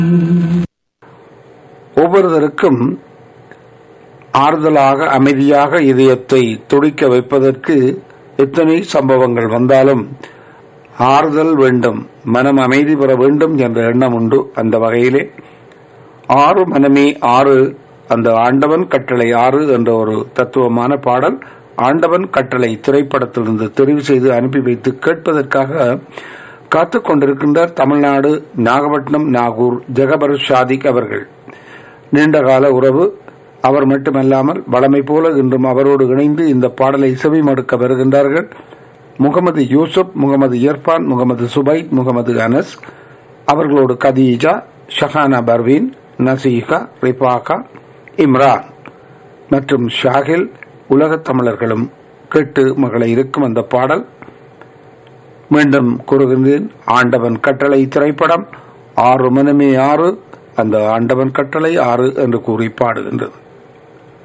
ஒவ்வொருவருக்கும் ஆறுதலாக அமைதியாக இதயத்தை துடிக்க வைப்பதற்கு எத்தனை சம்பவங்கள் வந்தாலும் ஆறுதல் வேண்டும் மனம் அமைதி பெற வேண்டும் என்ற எண்ணம் உண்டு அந்த வகையிலே ஆறு மனமே ஆறு அந்த ஆண்டவன் கட்டளை ஆறு என்ற ஒரு தத்துவமான பாடல் ஆண்டவன் கட்டளை திரைப்படத்திலிருந்து தெரிவு செய்து அனுப்பி வைத்து கேட்பதற்காக காத்துக் கொண்டிருக்கின்றார் தமிழ்நாடு நாகப்பட்டினம் நாகூர் ஜெகபர் ஷாதிக் அவர்கள் நீண்டகால உறவு அவர் மட்டுமல்லாமல் வளமை போல இன்றும் அவரோடு இணைந்து இந்த பாடலை செவிமடுக்க வருகின்றார்கள் முகமது யூசுப் முகமது இர்பான் முகமது சுபைத் முகமது அனஸ் அவர்களோடு கதீஜா ஷஹானா பர்வீன் நசீகா ரிபாகா இம்ரான் மற்றும் ஷாகில் உலகத் தமிழர்களும் கேட்டு மகளை இருக்கும் அந்த பாடல் மீண்டும் கூறுகின்றேன் ஆண்டவன் கட்டளை திரைப்படம் ஆறு மனமே ஆறு அந்த ஆண்டவன் கட்டளை ஆறு என்று கூறி பாடுகின்றது